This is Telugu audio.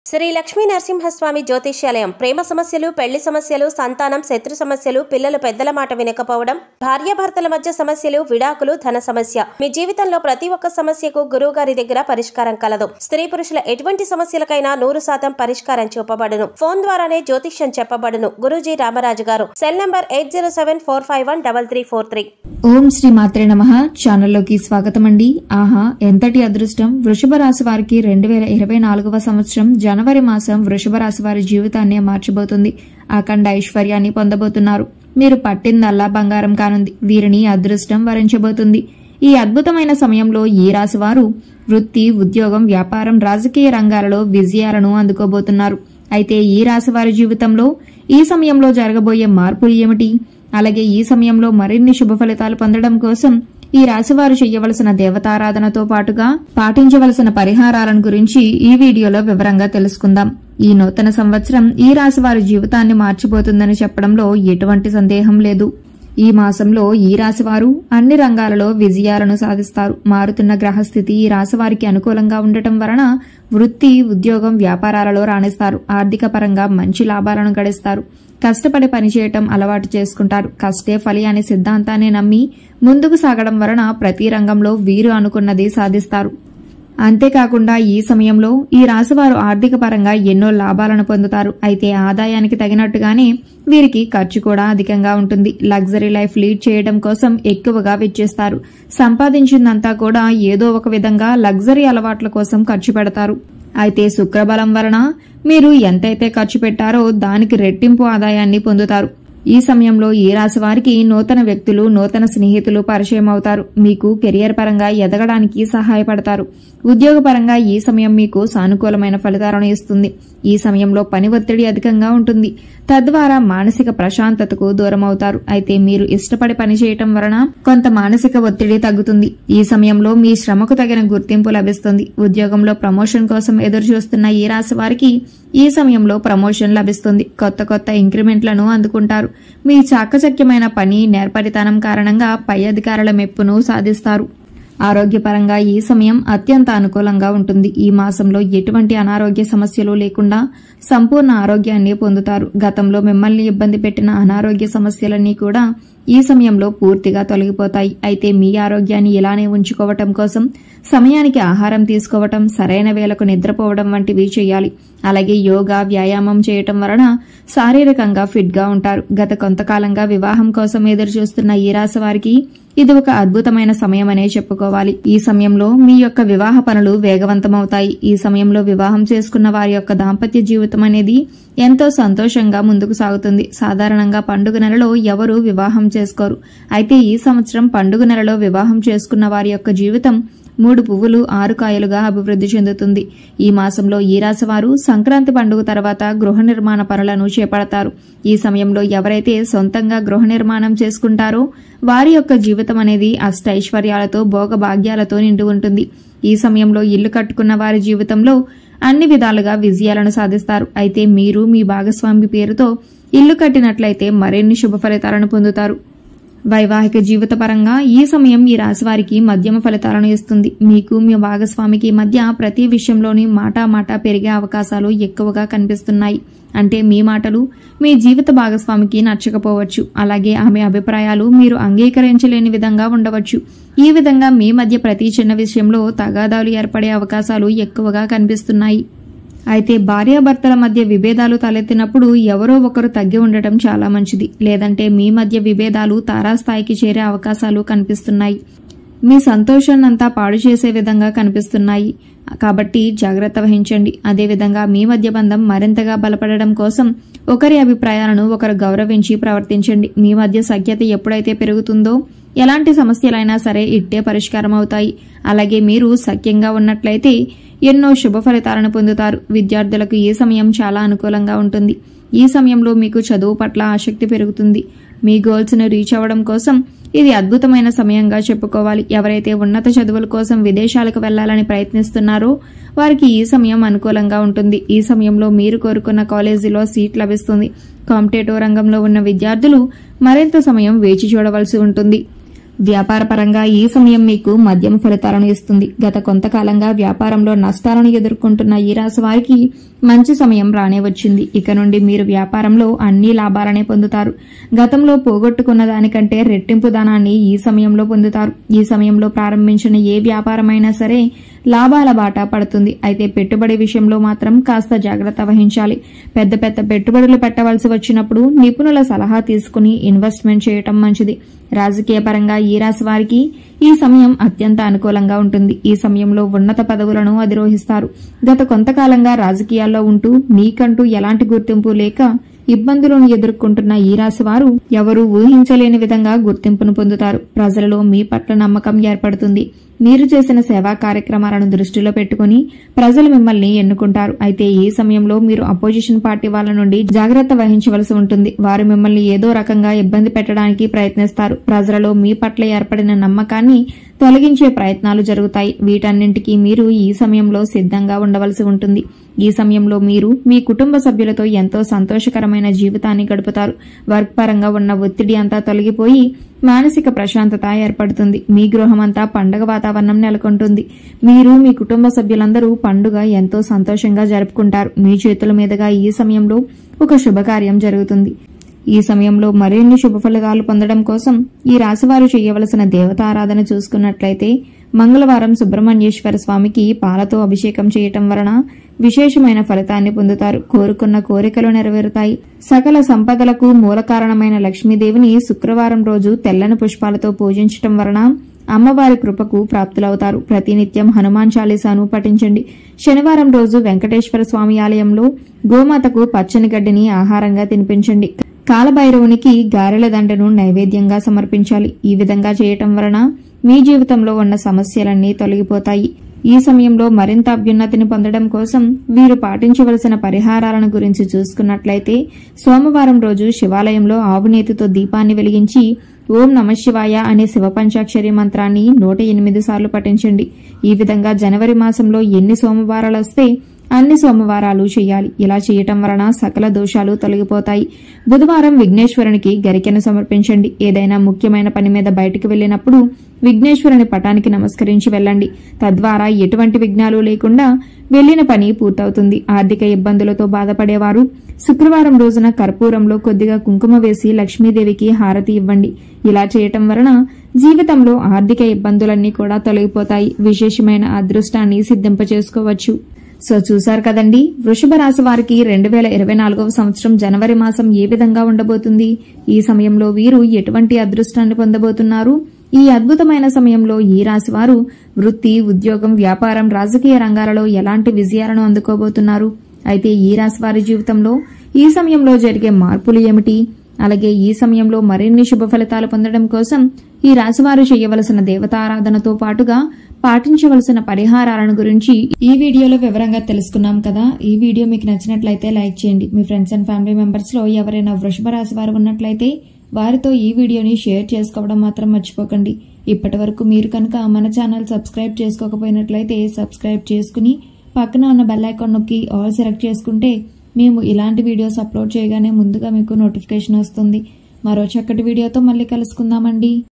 శ్రీ లక్ష్మీ నరసింహస్వామి జ్యోతిష్యాలయం ప్రేమ సమస్యలు పెళ్లి సమస్యలు సంతానం శత్రు సమస్యలు పిల్లలు పెద్దల మాట వినకపోవడం భార్యాభర్తల మధ్య సమస్యలు విడాకులు ధన సమస్య మీ జీవితంలో ప్రతి ఒక్క సమస్యకు గురువు గారి దగ్గర పరిష్కారం కలదు స్త్రీ పురుషుల ఎటువంటి సమస్యలకైనా నూరు శాతం పరిష్కారం చూపబడును ఫోన్ ద్వారానే జ్యోతిష్యం చెప్పబడును గురూజీ రామరాజు గారు cell number eight zero seven four five one double three four three ఓం శ్రీ మాత్రే నమ ఛానల్లోకి స్వాగతం అండి ఆహా ఎంతటి అదృష్టం వృషభ రాశి వారికి రెండు వేల ఇరవై నాలుగవ సంవత్సరం జనవరి మాసం వృషభ రాశి వారి జీవితాన్ని మార్చబోతుంది అఖండ ఐశ్వర్యాన్ని పొందబోతున్నారు మీరు పట్టిందల్లా బంగారం కానుంది వీరిని అదృష్టం వరించబోతుంది ఈ అద్భుతమైన సమయంలో ఈ రాశి వారు వృత్తి ఉద్యోగం వ్యాపారం రాజకీయ రంగాలలో విజయాలను అందుకోబోతున్నారు అయితే ఈ రాశి వారి జీవితంలో ఈ సమయంలో జరగబోయే మార్పులు ఏమిటి అలాగే ఈ సమయంలో మరిన్ని శుభ ఫలితాలు పొందడం కోసం ఈ రాశివారు చేయవలసిన దేవతారాధనతో పాటుగా పాటించవలసిన పరిహారాలను గురించి ఈ వీడియోలో వివరంగా తెలుసుకుందాం ఈ నూతన సంవత్సరం ఈ రాశివారి జీవితాన్ని మార్చిపోతుందని చెప్పడంలో ఎటువంటి సందేహం లేదు ఈ మాసంలో ఈ రాశివారు అన్ని రంగాలలో విజయాలను సాధిస్తారు మారుతున్న గ్రహస్థితి ఈ రాశివారికి అనుకూలంగా ఉండటం వలన వృత్తి ఉద్యోగం వ్యాపారాలలో రాణిస్తారు ఆర్థిక పరంగా మంచి లాభాలను గడిస్తారు కష్టపడి పనిచేయటం అలవాటు చేసుకుంటారు కష్టే ఫలి అనే సిద్ధాంతాన్ని నమ్మి ముందుకు సాగడం వలన ప్రతి రంగంలో వీరు అనుకున్నది సాధిస్తారు అంతేకాకుండా ఈ సమయంలో ఈ రాశివారు ఆర్థిక పరంగా ఎన్నో లాభాలను పొందుతారు అయితే ఆదాయానికి తగినట్టుగానే వీరికి ఖర్చు కూడా అధికంగా ఉంటుంది లగ్జరీ లైఫ్ లీడ్ చేయడం కోసం ఎక్కువగా వెచ్చేస్తారు సంపాదించిందంతా కూడా ఏదో ఒక విధంగా లగ్జరీ అలవాట్ల కోసం ఖర్చు పెడతారు అయితే శుక్రబలం వలన మీరు ఎంతైతే ఖర్చు పెట్టారో దానికి రెట్టింపు ఆదాయాన్ని పొందుతారు ఈ సమయంలో ఈ రాశి వారికి నూతన వ్యక్తులు నూతన స్నేహితులు పరిచయం అవుతారు మీకు కెరియర్ పరంగా ఎదగడానికి సహాయపడతారు ఉద్యోగపరంగా ఈ సమయం మీకు సానుకూలమైన ఫలితాలను ఇస్తుంది ఈ సమయంలో పని ఒత్తిడి అధికంగా ఉంటుంది తద్వారా మానసిక ప్రశాంతతకు దూరం అవుతారు అయితే మీరు ఇష్టపడి పనిచేయటం వలన కొంత మానసిక ఒత్తిడి తగ్గుతుంది ఈ సమయంలో మీ శ్రమకు తగిన గుర్తింపు లభిస్తుంది ఉద్యోగంలో ప్రమోషన్ కోసం ఎదురు చూస్తున్న ఈ రాశి వారికి ఈ సమయంలో ప్రమోషన్ లభిస్తుంది కొత్త కొత్త ఇంక్రిమెంట్లను అందుకుంటారు మీ చాకచక్యమైన పని నేర్పరితనం కారణంగా పై అధికారుల మెప్పును సాధిస్తారు ఆరోగ్యపరంగా ఈ సమయం అత్యంత అనుకూలంగా ఉంటుంది ఈ మాసంలో ఎటువంటి అనారోగ్య సమస్యలు లేకుండా సంపూర్ణ ఆరోగ్యాన్ని పొందుతారు గతంలో మిమ్మల్ని ఇబ్బంది పెట్టిన అనారోగ్య సమస్యలన్నీ కూడా ఈ సమయంలో పూర్తిగా తొలగిపోతాయి అయితే మీ ఆరోగ్యాన్ని ఇలానే ఉంచుకోవటం కోసం సమయానికి ఆహారం తీసుకోవటం సరైన వేళకు నిద్రపోవడం వంటివి చేయాలి అలాగే యోగా వ్యాయామం చేయటం వలన శారీరకంగా ఫిట్ గా ఉంటారు గత కొంతకాలంగా వివాహం కోసం ఎదురు చూస్తున్న ఈ రాశి వారికి ఇది ఒక అద్భుతమైన సమయమనే చెప్పుకోవాలి ఈ సమయంలో మీ యొక్క వివాహ పనులు వేగవంతమవుతాయి ఈ సమయంలో వివాహం చేసుకున్న వారి యొక్క దాంపత్య జీవితం అనేది ఎంతో సంతోషంగా ముందుకు సాగుతుంది సాధారణంగా పండుగ నెలలో ఎవరు వివాహం చేసుకోరు అయితే ఈ సంవత్సరం పండుగ నెలలో వివాహం చేసుకున్న వారి యొక్క జీవితం మూడు పువ్వులు ఆరు కాయలుగా అభివృద్ధి చెందుతుంది ఈ మాసంలో ఈ రాశి వారు సంక్రాంతి పండుగ తర్వాత గృహ నిర్మాణ పనులను చేపడతారు ఈ సమయంలో ఎవరైతే సొంతంగా గృహ నిర్మాణం చేసుకుంటారో వారి యొక్క జీవితం అనేది అష్టైశ్వర్యాలతో భోగభాగ్యాలతో నిండి ఉంటుంది ఈ సమయంలో ఇల్లు కట్టుకున్న వారి జీవితంలో అన్ని విధాలుగా విజయాలను సాధిస్తారు అయితే మీరు మీ భాగస్వామి పేరుతో ఇల్లు కట్టినట్లయితే మరిన్ని శుభ ఫలితాలను పొందుతారు వైవాహిక జీవిత పరంగా ఈ సమయం ఈ రాశి వారికి మధ్యమ ఫలితాలను ఇస్తుంది మీకు మీ భాగస్వామికి మధ్య ప్రతి విషయంలోని మాటా మాటా పెరిగే అవకాశాలు ఎక్కువగా కనిపిస్తున్నాయి అంటే మీ మాటలు మీ జీవిత భాగస్వామికి నచ్చకపోవచ్చు అలాగే ఆమె అభిప్రాయాలు మీరు అంగీకరించలేని విధంగా ఉండవచ్చు ఈ విధంగా మీ మధ్య ప్రతి చిన్న విషయంలో తగాదాలు ఏర్పడే అవకాశాలు ఎక్కువగా కనిపిస్తున్నాయి అయితే భార్యాభర్తల మధ్య విభేదాలు తలెత్తినప్పుడు ఎవరో ఒకరు తగ్గి ఉండటం చాలా మంచిది లేదంటే మీ మధ్య విభేదాలు తారాస్థాయికి చేరే అవకాశాలు కనిపిస్తున్నాయి మీ సంతోషాన్నంతా పాడు చేసే విధంగా కనిపిస్తున్నాయి కాబట్టి జాగ్రత్త వహించండి అదేవిధంగా మీ మధ్య బంధం మరింతగా బలపడడం కోసం ఒకరి అభిప్రాయాలను ఒకరు గౌరవించి ప్రవర్తించండి మీ మధ్య సఖ్యత ఎప్పుడైతే పెరుగుతుందో ఎలాంటి సమస్యలైనా సరే ఇట్టే పరిష్కారం అవుతాయి అలాగే మీరు సఖ్యంగా ఉన్నట్లయితే ఎన్నో శుభ ఫలితాలను పొందుతారు విద్యార్థులకు ఈ సమయం చాలా అనుకూలంగా ఉంటుంది ఈ సమయంలో మీకు చదువు పట్ల ఆసక్తి పెరుగుతుంది మీ గోల్స్ ను రీచ్ అవ్వడం కోసం ఇది అద్భుతమైన సమయంగా చెప్పుకోవాలి ఎవరైతే ఉన్నత చదువుల కోసం విదేశాలకు వెళ్లాలని ప్రయత్నిస్తున్నారో వారికి ఈ సమయం అనుకూలంగా ఉంటుంది ఈ సమయంలో మీరు కోరుకున్న కాలేజీలో సీట్ లభిస్తుంది కాంపిటేటివ్ రంగంలో ఉన్న విద్యార్థులు మరింత సమయం వేచి చూడవలసి ఉంటుంది వ్యాపారపరంగా ఈ సమయం మీకు మధ్యమ ఫలితాలను ఇస్తుంది గత కొంతకాలంగా వ్యాపారంలో నష్టాలను ఎదుర్కొంటున్న ఈ రాశి వారికి మంచి సమయం రానే వచ్చింది ఇక నుండి మీరు వ్యాపారంలో అన్ని లాభాలనే పొందుతారు గతంలో పోగొట్టుకున్న దానికంటే రెట్టింపు ధనాన్ని ఈ సమయంలో పొందుతారు ఈ సమయంలో ప్రారంభించిన ఏ వ్యాపారమైనా సరే లాభాల బాట పడుతుంది అయితే పెట్టుబడి విషయంలో మాత్రం కాస్త జాగ్రత్త వహించాలి పెద్ద పెద్ద పెట్టుబడులు పెట్టవలసి వచ్చినప్పుడు నిపుణుల సలహా తీసుకుని ఇన్వెస్ట్మెంట్ చేయటం మంచిది రాజకీయ పరంగా ఈ రాశి వారికి ఈ సమయం అత్యంత అనుకూలంగా ఉంటుంది ఈ సమయంలో ఉన్నత పదవులను అధిరోహిస్తారు గత కొంతకాలంగా రాజకీయాల్లో ఉంటూ మీకంటూ ఎలాంటి గుర్తింపు లేక ఇబ్బందులను ఎదుర్కొంటున్న ఈ రాశి వారు ఎవరూ ఊహించలేని విధంగా గుర్తింపును పొందుతారు ప్రజలలో మీ పట్ల నమ్మకం ఏర్పడుతుంది మీరు చేసిన సేవా కార్యక్రమాలను దృష్టిలో పెట్టుకుని ప్రజలు మిమ్మల్ని ఎన్నుకుంటారు అయితే ఈ సమయంలో మీరు అపోజిషన్ పార్టీ వాళ్ళ నుండి జాగ్రత్త వహించవలసి ఉంటుంది వారు మిమ్మల్ని ఏదో రకంగా ఇబ్బంది పెట్టడానికి ప్రయత్నిస్తారు ప్రజలలో మీ పట్ల ఏర్పడిన నమ్మకాన్ని తొలగించే ప్రయత్నాలు జరుగుతాయి వీటన్నింటికీ మీరు ఈ సమయంలో సిద్ధంగా ఉండవలసి ఉంటుంది ఈ సమయంలో మీరు మీ కుటుంబ సభ్యులతో ఎంతో సంతోషకరమైన జీవితాన్ని గడుపుతారు వర్క్ పరంగా ఉన్న ఒత్తిడి అంతా తొలగిపోయి మానసిక ప్రశాంతత ఏర్పడుతుంది మీ గృహమంతా పండగ వాతావరణం నెలకొంటుంది మీరు మీ కుటుంబ సభ్యులందరూ పండుగ ఎంతో సంతోషంగా జరుపుకుంటారు మీ చేతుల మీదుగా ఈ సమయంలో ఒక శుభకార్యం జరుగుతుంది ఈ సమయంలో మరిన్ని శుభ ఫలితాలు పొందడం కోసం ఈ రాశివారు చేయవలసిన దేవతారాధన చూసుకున్నట్లయితే మంగళవారం సుబ్రహ్మణ్యేశ్వర స్వామికి పాలతో అభిషేకం చేయటం వలన విశేషమైన ఫలితాన్ని పొందుతారు కోరుకున్న కోరికలు నెరవేరుతాయి సకల సంపదలకు మూల కారణమైన లక్ష్మీదేవిని శుక్రవారం రోజు తెల్లని పుష్పాలతో పూజించటం వలన అమ్మవారి కృపకు ప్రాప్తులవుతారు ప్రతినిత్యం హనుమాన్ చాలీసాను పఠించండి శనివారం రోజు వెంకటేశ్వర స్వామి ఆలయంలో గోమాతకు పచ్చని గడ్డిని ఆహారంగా తినిపించండి కాలభైరవునికి గారెల దండను నైవేద్యంగా సమర్పించాలి ఈ విధంగా చేయటం వలన మీ జీవితంలో ఉన్న సమస్యలన్నీ తొలగిపోతాయి ఈ సమయంలో మరింత అభ్యున్నతిని పొందడం కోసం వీరు పాటించవలసిన పరిహారాలను గురించి చూసుకున్నట్లయితే సోమవారం రోజు శివాలయంలో ఆవునేతితో దీపాన్ని వెలిగించి ఓం నమశివాయ అనే శివ పంచాక్షరి మంత్రాన్ని నూట ఎనిమిది సార్లు పఠించండి ఈ విధంగా జనవరి మాసంలో ఎన్ని సోమవారాలు వస్తే అన్ని సోమవారాలు చేయాలి ఇలా చేయటం వలన సకల దోషాలు తొలగిపోతాయి బుధవారం విఘ్నేశ్వరునికి గరికెను సమర్పించండి ఏదైనా ముఖ్యమైన పని మీద బయటికి వెళ్లినప్పుడు విఘ్నేశ్వరుని పటానికి నమస్కరించి వెళ్ళండి తద్వారా ఎటువంటి విఘ్నాలు లేకుండా వెళ్లిన పని పూర్తవుతుంది ఆర్థిక ఇబ్బందులతో బాధపడేవారు శుక్రవారం రోజున కర్పూరంలో కొద్దిగా కుంకుమ వేసి లక్ష్మీదేవికి హారతి ఇవ్వండి ఇలా చేయటం వలన జీవితంలో ఆర్థిక ఇబ్బందులన్నీ కూడా తొలగిపోతాయి విశేషమైన అదృష్టాన్ని సిద్ధింపచేసుకోవచ్చు సో చూశారు కదండి వృషభ రాశి వారికి రెండు వేల ఇరవై నాలుగవ సంవత్సరం జనవరి మాసం ఏ విధంగా ఉండబోతుంది ఈ సమయంలో వీరు ఎటువంటి అదృష్టాన్ని పొందబోతున్నారు ఈ అద్భుతమైన సమయంలో ఈ రాశి వారు వృత్తి ఉద్యోగం వ్యాపారం రాజకీయ రంగాలలో ఎలాంటి విజయాలను అందుకోబోతున్నారు అయితే ఈ రాశి వారి జీవితంలో ఈ సమయంలో జరిగే మార్పులు ఏమిటి అలాగే ఈ సమయంలో మరిన్ని శుభ ఫలితాలు పొందడం కోసం ఈ రాశివారు చేయవలసిన దేవతారాధనతో పాటుగా పాటించవలసిన పరిహారాలను గురించి ఈ వీడియోలో వివరంగా తెలుసుకున్నాం కదా ఈ వీడియో మీకు నచ్చినట్లయితే లైక్ చేయండి మీ ఫ్రెండ్స్ అండ్ ఫ్యామిలీ మెంబర్స్ లో ఎవరైనా వృషభ రాశి వారు ఉన్నట్లయితే వారితో ఈ వీడియోని షేర్ చేసుకోవడం మాత్రం మర్చిపోకండి ఇప్పటి వరకు మీరు కనుక మన ఛానల్ సబ్స్క్రైబ్ చేసుకోకపోయినట్లయితే సబ్స్క్రైబ్ చేసుకుని పక్కన ఉన్న బెల్ ఐకాన్ నొక్కి ఆల్ సెలెక్ట్ చేసుకుంటే మేము ఇలాంటి వీడియోస్ అప్లోడ్ చేయగానే ముందుగా మీకు నోటిఫికేషన్ వస్తుంది మరో చక్కటి వీడియోతో మళ్ళీ కలుసుకుందామండి